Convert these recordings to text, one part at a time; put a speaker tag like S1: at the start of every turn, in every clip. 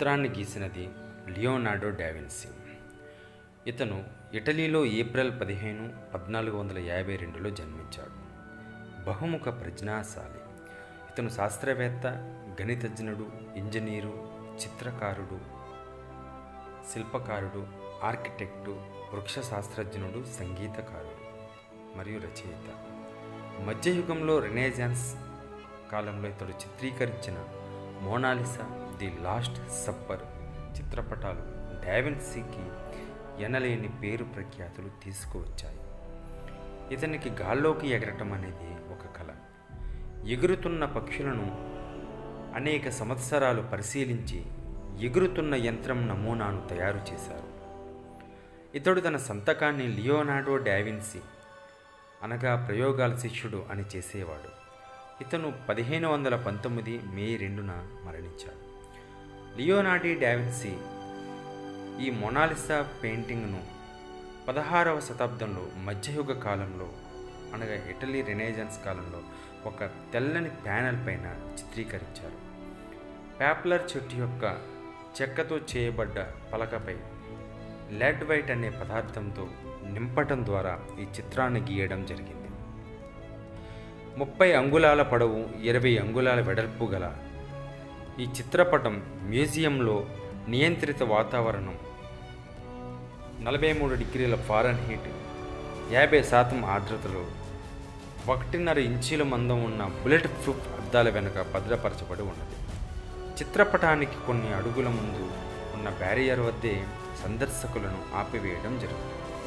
S1: చిత్రాన్ని గీసినది Leonardo DaVinci ఇతను ఇటలీలో ఏప్రిల్ పదిహేను పద్నాలుగు వందల యాభై రెండులో జన్మించాడు బహుముఖ ప్రజ్ఞాశాలి ఇతను శాస్త్రవేత్త గణితజ్ఞుడు ఇంజనీరు చిత్రకారుడు శిల్పకారుడు ఆర్కిటెక్టు వృక్ష శాస్త్రజ్ఞుడు సంగీతకారుడు మరియు రచయిత మధ్యయుగంలో రెనేజాన్స్ కాలంలో ఇతడు చిత్రీకరించిన మోనాలిసా ది లాస్ట్ సప్పర్ చిత్రపటాలు డావిన్సీకి ఎనలేని పేరు ప్రఖ్యాతులు తీసుకువచ్చాయి ఇతనికి గాల్లోకి ఎగరటం అనేది ఒక కళ ఎగురుతున్న పక్షులను అనేక సంవత్సరాలు పరిశీలించి ఎగురుతున్న యంత్రం నమూనాను తయారు చేశారు ఇతడు తన సంతకాన్ని లియోనార్డో డావిన్సీ అనగా ప్రయోగాల శిష్యుడు అని చేసేవాడు ఇతను పదిహేను వందల పంతొమ్మిది మే రెండున మరణించాడు లియోనార్డి డావిన్సీ ఈ మొనాలిసా పెయింటింగ్ను పదహారవ శతాబ్దంలో మధ్యయుగ కాలంలో అనగా ఇటలీ రెనేజాన్స్ కాలంలో ఒక తెల్లని ప్యానెల్ పైన చిత్రీకరించారు పాపులర్ చెట్టు యొక్క చెక్కతో చేయబడ్డ పలకపై లెడ్ వైట్ అనే పదార్థంతో నింపటం ద్వారా ఈ చిత్రాన్ని గీయడం జరిగింది ముప్పై అంగుళాల పొడవు ఇరవై అంగుళాల వెడల్పు గల ఈ చిత్రపటం మ్యూజియంలో నియంత్రిత వాతావరణం నలభై మూడు డిగ్రీల ఫారెన్ హీట్ యాభై శాతం ఆర్ద్రతలో ఒకటిన్నర ఇంచీల మందం ఉన్న బుల్లెట్ ప్రూఫ్ అద్దాల వెనుక భద్రపరచబడి ఉన్నది చిత్రపటానికి కొన్ని అడుగుల ముందు ఉన్న బ్యారియర్ వద్దే సందర్శకులను ఆపివేయడం జరుగుతుంది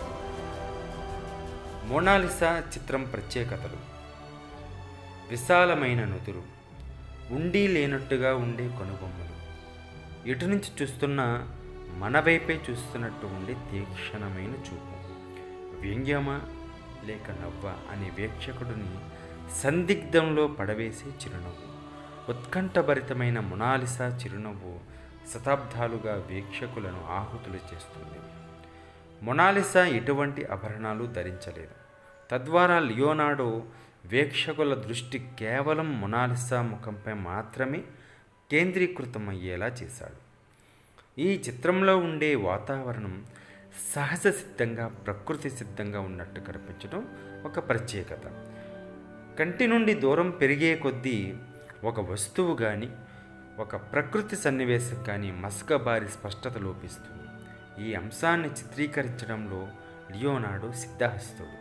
S1: మోనాలిసా చిత్రం ప్రత్యేకతలు విశాలమైన నుదురు ఉండి లేనట్టుగా ఉండే కనుబొమ్మలు ఎటు నుంచి చూస్తున్నా మన వైపే చూస్తున్నట్టు ఉండే తీక్షణమైన చూపు వ్యంగ్యమా లేక నవ్వ అనే వీక్షకుడిని సందిగ్ధంలో పడవేసే చిరునవ్వు ఉత్కంఠభరితమైన మొనాలిసా చిరునవ్వు శతాబ్దాలుగా వీక్షకులను ఆహుతులు చేస్తుంది మొనాలిసా ఎటువంటి ఆభరణాలు ధరించలేదు తద్వారా లియోనార్డో వీక్షకుల దృష్టి కేవలం మొనాలిసా ముఖంపై మాత్రమే కేంద్రీకృతమయ్యేలా చేశాడు ఈ చిత్రంలో ఉండే వాతావరణం సహజ సిద్ధంగా ప్రకృతి సిద్ధంగా ఉన్నట్టు కనిపించడం ఒక ప్రత్యేకత కంటి నుండి దూరం పెరిగే కొద్దీ ఒక వస్తువు కానీ ఒక ప్రకృతి సన్నివేశం కానీ మసకబారి స్పష్టత లోపిస్తుంది ఈ అంశాన్ని చిత్రీకరించడంలో లియోనార్డో సిద్ధహస్తుడు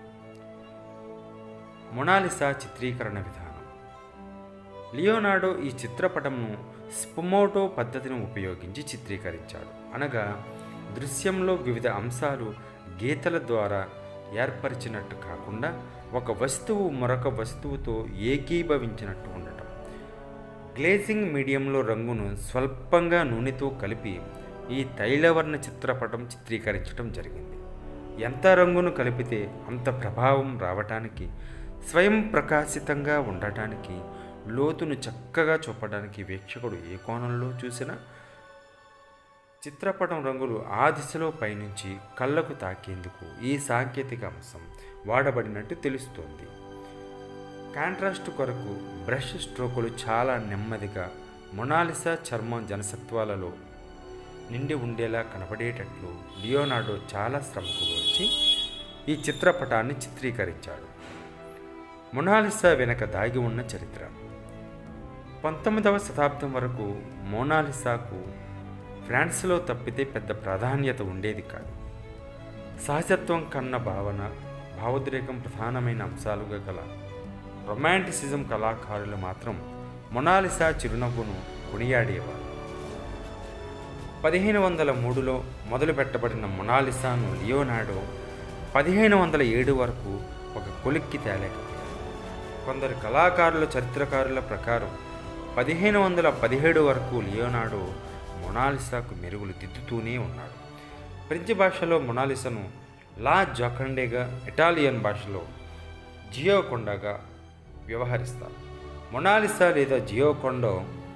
S1: మొనాలిసా చిత్రీకరణ విధానం లియోనార్డో ఈ చిత్రపటంను స్పుమోటో పద్ధతిని ఉపయోగించి చిత్రీకరించాడు అనగా దృశ్యంలో వివిధ అంశాలు గీతల ద్వారా ఏర్పరిచినట్టు కాకుండా ఒక వస్తువు మరొక వస్తువుతో ఏకీభవించినట్టు ఉండటం గ్లేజింగ్ మీడియంలో రంగును స్వల్పంగా నూనెతో కలిపి ఈ తైలవర్ణ చిత్రపటం చిత్రీకరించడం జరిగింది ఎంత రంగును కలిపితే అంత ప్రభావం రావటానికి స్వయం ప్రకాశితంగా ఉండటానికి లోతును చక్కగా చూపడానికి వీక్షకుడు ఏ కోణంలో చూసినా చిత్రపటం రంగులు ఆ దిశలో పైనుంచి కళ్ళకు తాకేందుకు ఈ సాంకేతిక అంశం వాడబడినట్టు తెలుస్తోంది కాంట్రాస్ట్ కొరకు బ్రష్ స్ట్రోకులు చాలా నెమ్మదిగా మొనాలిసా చర్మం జనసత్వాలలో నిండి ఉండేలా కనబడేటట్లు లియోనార్డో చాలా శ్రమకు వచ్చి ఈ చిత్రపటాన్ని చిత్రీకరించాడు మొనాలిసా వెనక దాగి ఉన్న చరిత్ర పంతొమ్మిదవ శతాబ్దం వరకు మోనాలిసాకు ఫ్రాన్స్లో తప్పితే పెద్ద ప్రాధాన్యత ఉండేది కాదు సహజత్వం కన్న భావన భావోద్రేకం ప్రధానమైన అంశాలుగా గల రొమాంటిసిజం కళాకారులు మాత్రం మొనాలిసా చిరునవ్వును కొనియాడేవారు పదిహేను వందల మూడులో మొదలుపెట్టబడిన మొనాలిసాను లియోనార్డో పదిహేను వందల ఏడు వరకు ఒక కొలిక్కి తేలేకపోయాడు కొందరు కళాకారుల చరిత్రకారుల ప్రకారం పదిహేను వందల పదిహేడు వరకు లియోనార్డో మొనాలిసాకు మెరుగులు దిద్దుతూనే ఉన్నాడు ఫ్రెంచ్ భాషలో మొనాలిసాను లా జోకండేగా ఇటాలియన్ భాషలో జియోకొండగా వ్యవహరిస్తారు మొనాలిసా లేదా జియోకొండో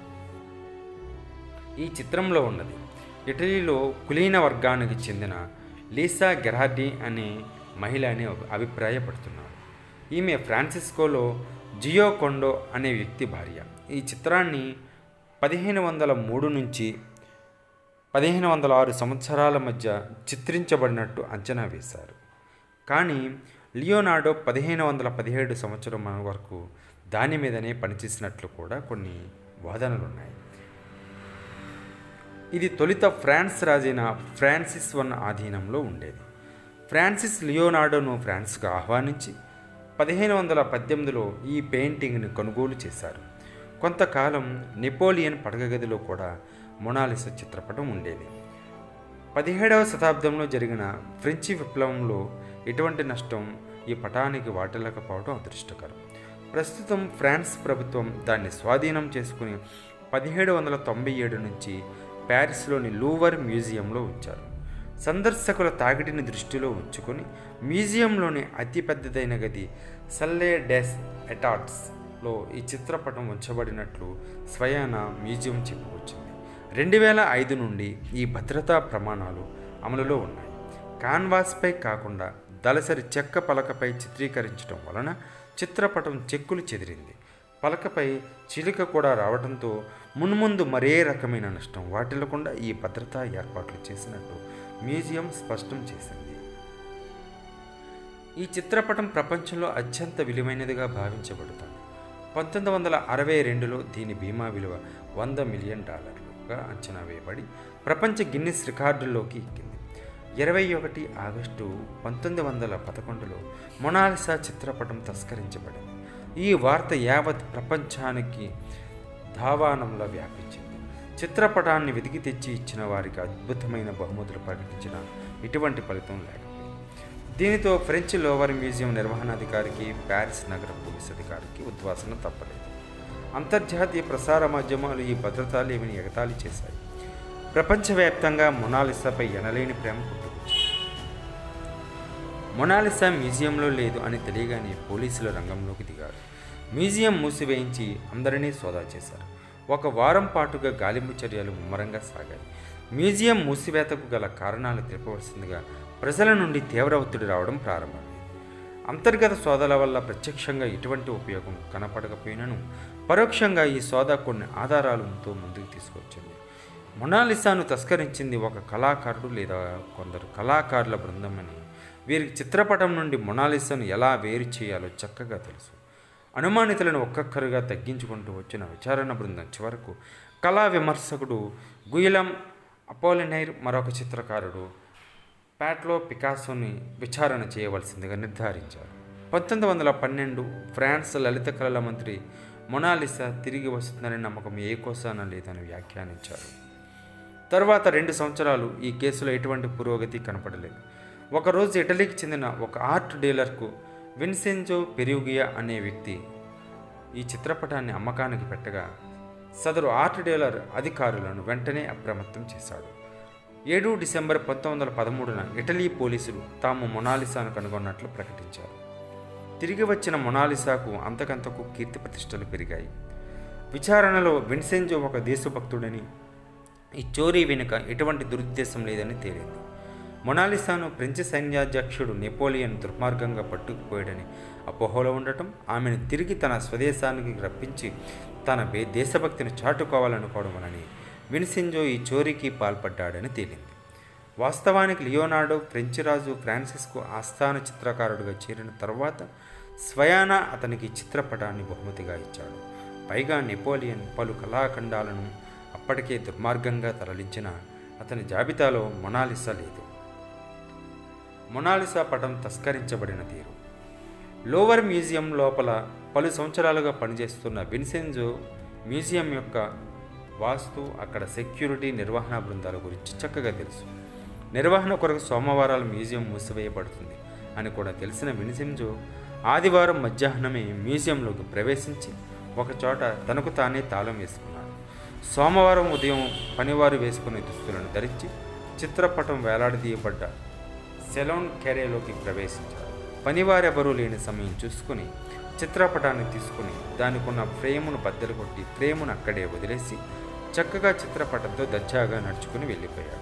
S1: ఈ చిత్రంలో ఉన్నది ఇటలీలో కులీన వర్గానికి చెందిన లీసా గెరార్డి అనే మహిళ అని అభిప్రాయపడుతున్నారు ఈమె ఫ్రాన్సిస్కోలో జియో కొండో అనే వ్యక్తి భార్య ఈ చిత్రాన్ని పదిహేను వందల మూడు నుంచి పదిహేను వందల ఆరు సంవత్సరాల మధ్య చిత్రించబడినట్టు అంచనా వేశారు కానీ లియోనార్డో పదిహేను వందల పదిహేడు సంవత్సరం వరకు దాని మీదనే పనిచేసినట్లు కూడా కొన్ని వాదనలు ఉన్నాయి ఇది తొలిత ఫ్రాన్స్ రాజైన ఫ్రాన్సిస్ వన్ ఆధీనంలో ఉండేది ఫ్రాన్సిస్ లియోనార్డోను ఫ్రాన్స్కు ఆహ్వానించి పదిహేను వందల పద్దెనిమిదిలో ఈ పెయింటింగ్ని కొనుగోలు చేశారు కొంతకాలం నెపోలియన్ పడగగదిలో కూడా మొనాలిస చిత్రపటం ఉండేది పదిహేడవ శతాబ్దంలో జరిగిన ఫ్రెంచి విప్లవంలో ఎటువంటి నష్టం ఈ పటానికి వాటిల్లకపోవడం అదృష్టకరం ప్రస్తుతం ఫ్రాన్స్ ప్రభుత్వం దాన్ని స్వాధీనం చేసుకుని పదిహేడు వందల తొంభై ఏడు నుంచి ప్యారిస్లోని లూవర్ మ్యూజియంలో ఉంచారు సందర్శకుల తాకిడిని దృష్టిలో ఉంచుకొని మ్యూజియంలోని అతిపెద్దదైన గది సల్లే డెస్ ఎటాట్స్లో ఈ చిత్రపటం ఉంచబడినట్లు స్వయాన మ్యూజియం చెప్పుకొచ్చింది రెండు వేల ఐదు నుండి ఈ భద్రతా ప్రమాణాలు అమలులో ఉన్నాయి కాన్వాస్పై కాకుండా దళసరి చెక్క పలకపై చిత్రీకరించడం వలన చిత్రపటం చెక్కులు చెదిరింది పలకపై చిలుక కూడా రావడంతో మున్ముందు మరే రకమైన నష్టం వాటిల్లకుండా ఈ భద్రతా ఏర్పాట్లు చేసినట్టు మ్యూజియం స్పష్టం చేసింది ఈ చిత్రపటం ప్రపంచంలో అత్యంత విలువైనదిగా భావించబడుతుంది పంతొమ్మిది వందల అరవై రెండులో దీని బీమా విలువ వంద మిలియన్ డాలర్లుగా అంచనా వేయబడి ప్రపంచ గిన్నిస్ రికార్డుల్లోకి ఎక్కింది ఇరవై ఒకటి ఆగస్టు పంతొమ్మిది వందల పదకొండులో మొనాలిసా చిత్రపటం తస్కరించబడింది ఈ వార్త యావత్ ప్రపంచానికి ధావానంలా వ్యాపించింది చిత్రపటాన్ని వెతికి తెచ్చి ఇచ్చిన వారికి అద్భుతమైన బహుమతులు ప్రకటించిన ఎటువంటి ఫలితం లేకపోయింది దీనితో ఫ్రెంచ్ లోవర్ మ్యూజియం నిర్వహణాధికారికి ప్యారిస్ నగర పోలీస్ అధికారికి ఉద్వాసన తప్పలేదు అంతర్జాతీయ ప్రసార మాధ్యమాలు ఈ భద్రతాలు ఏమిని ఎగతాళి చేశాయి ప్రపంచవ్యాప్తంగా మొనాలిసాపై ఎనలేని ప్రేమ పుట్టుకొచ్చింది మొనాలిసా మ్యూజియంలో లేదు అని తెలియగానే పోలీసులు రంగంలోకి దిగారు మ్యూజియం మూసివేయించి అందరినీ సోదా చేశారు ఒక వారం పాటుగా గాలింపు చర్యలు ముమ్మరంగా సాగాయి మ్యూజియం మూసివేతకు గల కారణాలు తెలపవలసిందిగా ప్రజల నుండి తీవ్ర ఒత్తిడి రావడం ప్రారంభమైంది అంతర్గత సోదాల వల్ల ప్రత్యక్షంగా ఎటువంటి ఉపయోగం కనపడకపోయినను పరోక్షంగా ఈ సోదా కొన్ని ఆధారాలతో ముందుకు తీసుకొచ్చింది మొనాలిసాను తస్కరించింది ఒక కళాకారుడు లేదా కొందరు కళాకారుల బృందం అని వీరికి చిత్రపటం నుండి మొనాలిసాను ఎలా వేరు చేయాలో చక్కగా తెలుసు అనుమానితులను ఒక్కొక్కరుగా తగ్గించుకుంటూ వచ్చిన విచారణ బృందం చివరకు కళా విమర్శకుడు గుయిలం అపోలినైర్ మరొక చిత్రకారుడు ప్యాట్లో పికాసోని విచారణ చేయవలసిందిగా నిర్ధారించారు పంతొమ్మిది వందల పన్నెండు ఫ్రాన్స్ లలిత కళల మంత్రి మొనాలిసా తిరిగి వస్తుందనే నమ్మకం ఏ కోసాన లేదని వ్యాఖ్యానించారు తర్వాత రెండు సంవత్సరాలు ఈ కేసులో ఎటువంటి పురోగతి కనపడలేదు ఒకరోజు ఇటలీకి చెందిన ఒక ఆర్ట్ డీలర్కు విన్సెంజో పెరుగుగియా అనే వ్యక్తి ఈ చిత్రపటాన్ని అమ్మకానికి పెట్టగా సదరు ఆర్ట్ డీలర్ అధికారులను వెంటనే అప్రమత్తం చేశాడు ఏడు డిసెంబర్ పంతొమ్మిది వందల పదమూడున ఇటలీ పోలీసులు తాము మొనాలిసాను కనుగొన్నట్లు ప్రకటించారు తిరిగి వచ్చిన మొనాలిసాకు అంతకంతకు కీర్తి ప్రతిష్టలు పెరిగాయి విచారణలో విన్సెంజో ఒక దేశభక్తుడని ఈ చోరీ వెనుక ఎటువంటి దురుద్దేశం లేదని తేలింది మొనాలిసాను ఫ్రెంచ్ సైన్యాధ్యక్షుడు నెపోలియన్ దుర్మార్గంగా పట్టుకుపోయాడని అపోహలో ఉండటం ఆమెను తిరిగి తన స్వదేశానికి రప్పించి తన బే దేశభక్తిని చాటుకోవాలనుకోవడం వలని విన్సెంజో ఈ చోరీకి పాల్పడ్డాడని తేలింది వాస్తవానికి లియోనార్డో ఫ్రెంచ్ రాజు ఫ్రాన్సిస్కు ఆస్థాన చిత్రకారుడిగా చేరిన తర్వాత స్వయాన అతనికి చిత్రపటాన్ని బహుమతిగా ఇచ్చాడు పైగా నెపోలియన్ పలు కళాఖండాలను అప్పటికే దుర్మార్గంగా తరలించిన అతని జాబితాలో మొనాలిసా లేదు మొనాలిసా పటం తస్కరించబడిన తీరు లోవర్ మ్యూజియం లోపల పలు సంవత్సరాలుగా పనిచేస్తున్న విన్సెంజో మ్యూజియం యొక్క వాస్తు అక్కడ సెక్యూరిటీ నిర్వహణ బృందాల గురించి చక్కగా తెలుసు నిర్వహణ కొరకు సోమవారాలు మ్యూజియం మూసివేయబడుతుంది అని కూడా తెలిసిన విన్సెంజో ఆదివారం మధ్యాహ్నమే మ్యూజియంలోకి ప్రవేశించి ఒకచోట తనకు తానే తాళం వేసుకున్నాడు సోమవారం ఉదయం పనివారు వేసుకునే దుస్తులను ధరించి చిత్రపటం వేలాడదీయబడ్డ సెలోన్ కెరేలోకి ప్రవేశించారు పనివారెవరూ లేని సమయం చూసుకుని చిత్రపటాన్ని తీసుకుని దానికున్న ఫ్రేమును బద్దలు కొట్టి ఫ్రేమును అక్కడే వదిలేసి చక్కగా చిత్రపటంతో దర్జాగా నడుచుకుని వెళ్ళిపోయాడు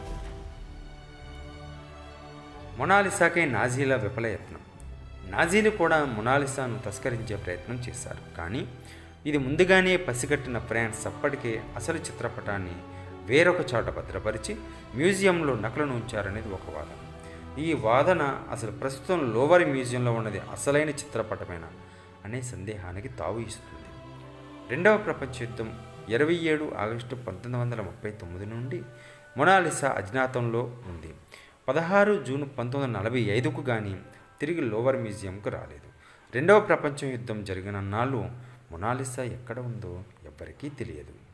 S1: మొనాలిసాకై నాజీల విఫలయత్నం నాజీలు కూడా మొనాలిసాను తస్కరించే ప్రయత్నం చేశారు కానీ ఇది ముందుగానే పసిగట్టిన ఫ్రాన్స్ అప్పటికే అసలు చిత్రపటాన్ని వేరొక చాట భద్రపరిచి మ్యూజియంలో నకలను ఉంచారనేది ఒక వాదన ఈ వాదన అసలు ప్రస్తుతం లోవర్ మ్యూజియంలో ఉన్నది అసలైన చిత్రపటమేనా అనే సందేహానికి తావు ఇస్తుంది రెండవ ప్రపంచ యుద్ధం ఇరవై ఏడు ఆగస్టు పంతొమ్మిది వందల ముప్పై తొమ్మిది నుండి మొనాలిసా అజ్ఞాతంలో ఉంది పదహారు జూన్ పంతొమ్మిది వందల నలభై ఐదుకు కానీ తిరిగి లోవర్ మ్యూజియంకు రాలేదు రెండవ ప్రపంచ యుద్ధం జరిగిన నాళ్ళు మొనాలిసా ఎక్కడ ఉందో ఎవ్వరికీ తెలియదు